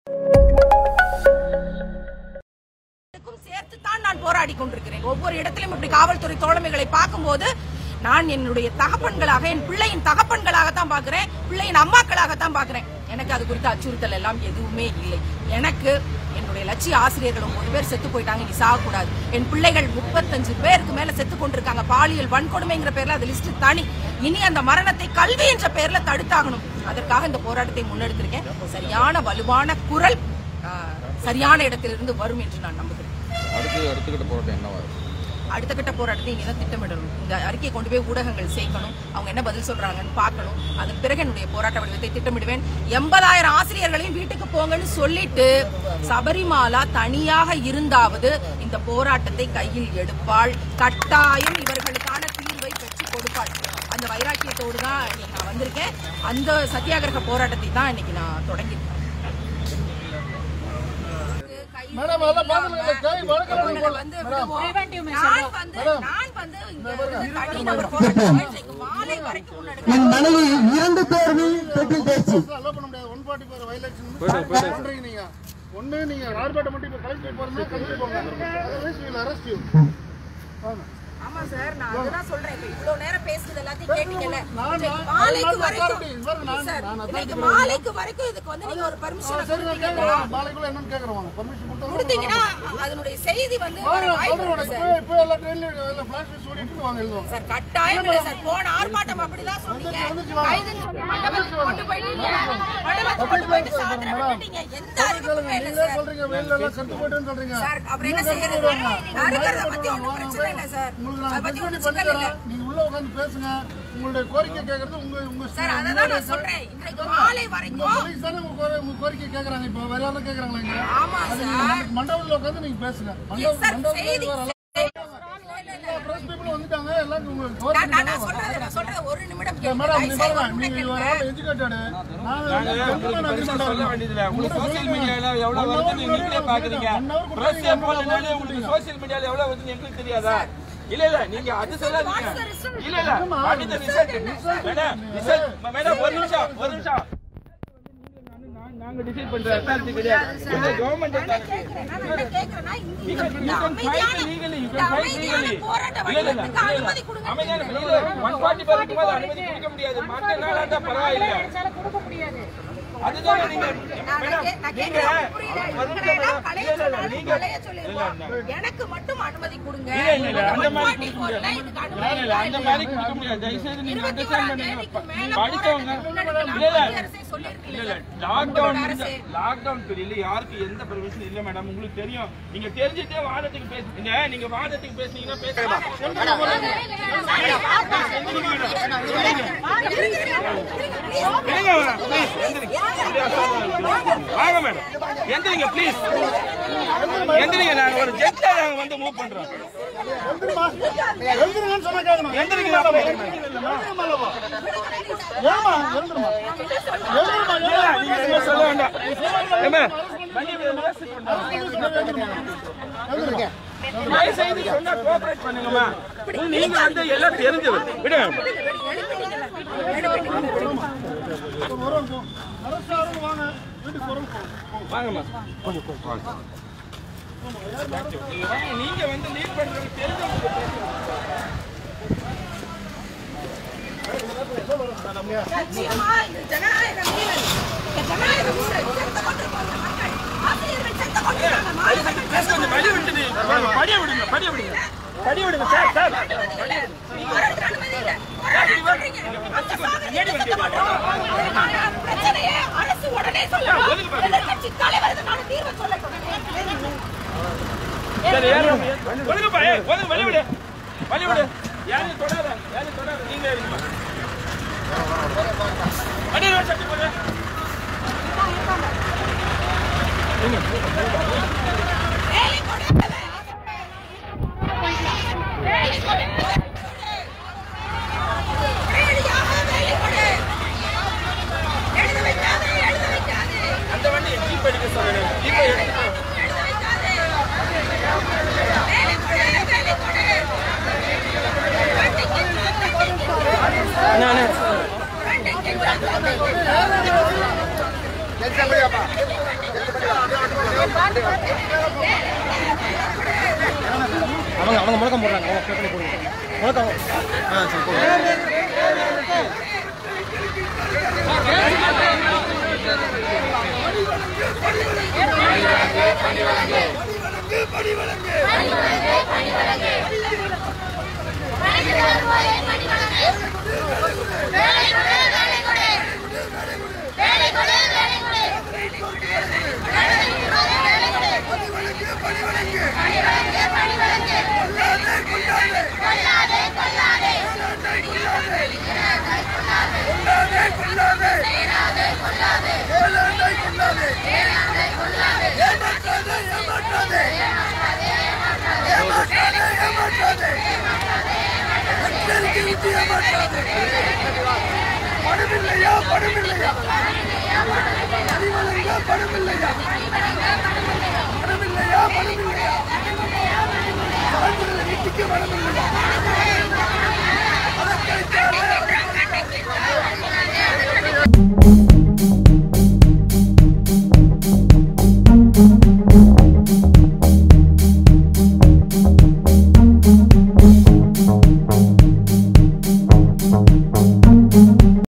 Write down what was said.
இதுக்கும் சேர்த்துத்தான் நான் போராடி கொண்டிருக்கிறேன் ஒவ்வொரு இடத்திலும் இப்படி காவல்துறை தோழமைகளை பார்க்கும்போது நான் என்னுடைய தகப்பன்களாக என் பிள்ளையின் தகப்பன்களாகத்தான் பார்க்கிறேன் பிள்ளையின் அம்மாக்களாகத்தான் பார்க்கிறேன் எனக்கு அது குறித்த அச்சுறுத்தல் எல்லாம் எதுவுமே இல்லை எனக்கு என்னுடைய லட்சிய ஆசிரியர்கள் ஒன்பது பேர் செத்து போயிட்டாங்க நீ சாகக்கூடாது என் பிள்ளைகள் முப்பத்தஞ்சு பேருக்கு மேல செத்து கொண்டிருக்காங்க பாலியல் வன்கொடுமைங்கிற பேர்ல அது லிஸ்ட் தனி இனி அந்த மரணத்தை கல்வி என்ற பெயர்ல தடுத்தாகணும் அதற்காக இந்த போராட்டத்தை முன்னெடுத்திருக்கேன் சரியான வலுவான குரல் ஆஹ், சரியான இடத்திலிருந்து வரும் என்று நான் நம்புகிறேன் அடுத்து அடுத்துக்கிட்ட போராட்டம் என்னவா இருக்கும் அடுத்த கட்ட போராட்டத்தை இனிதான் திட்டமிடணும் இந்த அறிக்கையை கொண்டு போய் ஊடகங்கள் சேர்க்கணும் அவங்க என்ன பதில் சொல்றாங்கன்னு பார்க்கணும் அதன் பிறகு என்னுடைய போராட்ட வடிவத்தை திட்டமிடுவேன் எண்பதாயிரம் ஆசிரியர்களையும் வீட்டுக்கு போங்கன்னு சொல்லிட்டு சபரிமாலா தனியாக இருந்தாவது இந்த போராட்டத்தை கையில் எடுப்பாள் கட்டாயம் இவர்களுக்கான தீர்வை பெற்று கொடுப்பாள் அந்த வைராக்கியத்தோடு தான் இன்னைக்கு நான் வந்திருக்கேன் அந்த சத்தியாகிரக போராட்டத்தை தான் இன்னைக்கு நான் தொடங்கியிருக்கேன் மேடம், அதெல்லாம் பாத்துக்கங்க. கை வழக்கறிஞர் இவங்களை வந்து விடுவோம். நான் வந்து நான் வந்து இங்க வந்து தனிநபர் போராட்டம் இன்றைக்கு மாலை வரைக்கும் முன்னெடுக்க என் மனைவி இரண்டு பேரும் தொட்டில் தேர்ச்சி allow பண்ண முடியாது. 144 violation பண்றீங்க நீங்க. ஒண்ணு நீங்க ஆர்ப்பாட்டம் மட்டும் இப்ப கலெக்டர் போறதுன்னா கலெக்டர் போங்க Otherwise we will arrest you. வாங்க. ஆமா சார் நான் அதுதான் சொல்றேன் இப்ப இவ்வளவு நேரம் பேசுறது எல்லாத்தையும் கேட்டீங்கல்ல நான் இன்னைக்கு நான் மாலைக்கு நான் வரைக்கும் authority. பாருங்க, நான் சார் நான் இன்னைக்கு authority. மாலைக்கு வரைக்கும் இதுக்கு வந்து நீங்க ஒரு ஆ, பர்மிஷன் சரி நான் கேக்குறேன் நாளைக்குள்ள என்னன்னு கேக்குறேன் வாங்க பர்மிஷன் கொடுத்தா கொடுத்தீங்கன்னா அதனுடைய செய்தி வந்து வர வாய்ப்பு இருக்கு சார் இப்போ இப்போ எல்லா ட்ரெயின்லயும் எல்லாம் ஃபிளாஷ் லைட்ஸ் ஓடிட்டு வாங்க எழுதுவாங்க சார் கட்டாயம் இல்லை சார் போன ஆர்ப்பாட்டம் அப்படிதான் சொன்னீங்க வந்துச்சு, வாங்க. கைதுன்னு சொல்லி மண்டபத்துக்கு கொண்டு போயிட்டீங்க மண்டபத்துக்கு கொண்டு போயிட்டு சாதனை பண்ணிட்டீங்க எந்த அறிவிப்புமே இல்லை நீங்களே சார் சொல்றீங்க வெயில்ல எல்லாம் செத்து போயிட்டுன்னு சொல்றீங்க சார் அவர் என்ன இன்னும் செத்து செய்யறது போயிடுவாங்க. நறுக்கிறத பத்தி ஒன்றும் பிரச்சனை இல்லை சார் உங்களுக்கு அதை நான் பத்தி பண்ணி ஒன்றும் சிக்கல் இல்லை நீங்க உள்ள உட்கார்ந்து பேசுங்க உங்களுடைய கோரிக்கை கேக்குறது உங்க உங்க சார் அதை தான் நான் சொல்றேன் இன்றைக்கு மாலை உங்க வரைக்கும் போலீஸ் தானே உங்க கோரி- உங்க கோரிக்கை கேக்குறாங்க இப்போ வேற யாரும் கேக்குறாங்களா இங்க ஆமா அது நீங்க சார் மண்ட- மண்டபத்துல உட்கார்ந்து நீங்க பேசுங்க மண்டபம் சார் மண்டபத்துல செய்தி வர பிரஸ் பீப்புள் வந்துட்டாங்க எல்லாம் உங்க நான் கோரிக்கை நான் நான் சொல்றது நான் சொல்றது ஒரு நிமிடம் இல்ல, கேளுங்க. மேடம் நீ தயவு செய்து பாருங்க ஒரு நீங்க நிமிடம் ஒரு கேளுங்க. ஆள் எஜுகேட்டட் சொல்ல வேண்டியதில்ல உங்களுக்கு சோசியல் மீடியால எவ்வளவு வருதுன்னு நீங்களே பாக்குறீங்க பிரஸ் எப்போதுனாலே உங்களுக்கு சோசியல் மீடியால எவ்வளவு வருதுன்னு எங்களுக்கு தெரியாதா இல்ல இல்ல நீங்க அது சொல்லாதீங்க இல்ல இல்ல what is the result madam result madam ஒரு நிமிஷம் ஒரு நிமிஷம் நாங்க டிசைட் பண்ற அத்தாரிட்டி கிடையாது இந்த கவர்மெண்ட் நான் கேட்கிறேன். நான் என்ன கேட்கிறேன்னா, இந்த- You can, இந்த you can fight அமைதியான- legally. You இந்த can fight அமைதியான legally. போராட்ட இல்ல, இல்ல, இல்ல, வடிவத்துக்கு இல்ல, அனுமதி இல்ல. கொடுங்க. அமைதியான இல்ல, 144 இருக்கும்போது அனுமதி கொடுக்க முடியாது மற்ற நாளா இருந்தா பரவாயில்ல அதுதான் நீங்க நான் மேடம், கே- நான் நீங்க கேட்கிறேன், புரியல. ஒரு இவங்களை நிமிஷம் எல்லாம் மேடம். கலைய இல்ல, இல்ல, இல்ல, சொன்னாலும் நீங்க கலைய சொல்லிருவோம். எனக்கு மட்டும் அனுமதி கொடுங்க இல்ல, இல்ல, இல்ல, அந்த மாதிரி இந்த கொடுக்க 144 முடியாது. இதுக்கு இல்ல, அனுமதி இல்ல, அந்த இல்லை. மாதிரி கொடுக்க முடியாது. தயவு செய்து நீங்க இருபத்தி understand ஓராம் பண்ணுங்க. தேதிக்கு மேல படிச்சவங்க போராட்டத்தை இல்ல, முன்னெடுக்கலாம். இல்ல. மத்திய அரசே சொல்லியிருக்குல்ல இல்ல, இல்ல, சார். லாக்டவுன் நம்மளோட இந்த- அரசு. லாக்டவுன் பீரியட்ல யாருக்கு எந்த பெர்மிஷன் இல்ல மேடம் உங்களுக்கு தெரியும் நீங்க தெரிஞ்சுட்டே வாதத்துக்கு பேசுறீங்க நீங்க வாதத்துக்கு பேசுனீங்கன்னா பேசலாம் இருங்க மேடம், please, எந்திரிங்க. வாங்க மேடம் எந்திரிங்க ப்ளீஸ் எந்திரிங்க நாங்க ஒரு ஜெட்ல நாங்க வந்து மூவ் பண்றோம் எழுதுங்கன்னு சொன்னா கேட்கணும் எந்திரிங்க மேடம் ஏமா எழுதுமா எழுதுமா இல்ல, நீங்க எதுவுமே சொல்ல வேண்டாம் ஏம்மா, வண்டி விடுங்க, sit பண்ணுங்க. தயவு செய்து சொன்னா கோஆபரேட் பண்ணுங்கம்மா நீங்க வந்து எல்லாம் தெரிஞ்சவர் விடுங்க வரும் போ அரசு ஆளுங்க வாங்க வீட்டுக்கு வரும் போ வாங்கம்மா கொஞ்சம் வாங்க நீங்க வாங்க நீங்க வந்து லீட் பண்றது தெரிஞ்சவங்க நிச்சயமா இது ஜனநாயக மீறல். இந்த ஜனநாயக மீறல். செத்து கொண்டிருப்பாங்க மக்கள். ஆசிரியர்கள் செத்து கொண்டிருக்காங்க. மாணவர்கள் செத்து கொஞ்சம் படி விட்டுது படிய விடுங்க படிய விடுங்க படிய விடுங்க சார் சார் போராட்ட அனுமதி இல்லை. போராட்ட சொல்றீங்க. அந்த சாதனையை செத்து கொண்டிருக்காங்க. இதுக்கான பிரச்சனையை அரசு உடனே சொல்லணும். எதிர்க்கட்சி தலைவர் இதுக்கான தீர்வை சொல்லட்டும். சரி ஏறுங்க ஒதுங்கப்பா ஏய் ஒதுங்க வழி விடு வழி விடு யாரும் தொடாத யாரும் தொடாத நீங்க இருங்க வண்டி சட்டி போடு வேலை கொடு. வேலை கொடு. வேலையாக வேலை கொடு. எழுத வைக்காதே, எழுத வைக்காதே. அந்த வண்டி ஜீப் எடுக்க சொல்லுங்க ஜீப் எடுக்க எழுத வைக்காதே. வேலை கொடு, வேலை கொடு. வண்டிக்கு நானே வண்டிக்கு அவங்க அவங்க முழக்கம் போடுறாங்க அவங்க ப்ளே பண்ணி போடுங்க முழக்கம் ஆ சரி போடுங்க படமில்லையா படமில்லையா படமில்லையா படமில்லையா படமில்லையா படமில்லையா சான்றிதழ் நீட்டிக்க படமில்லையா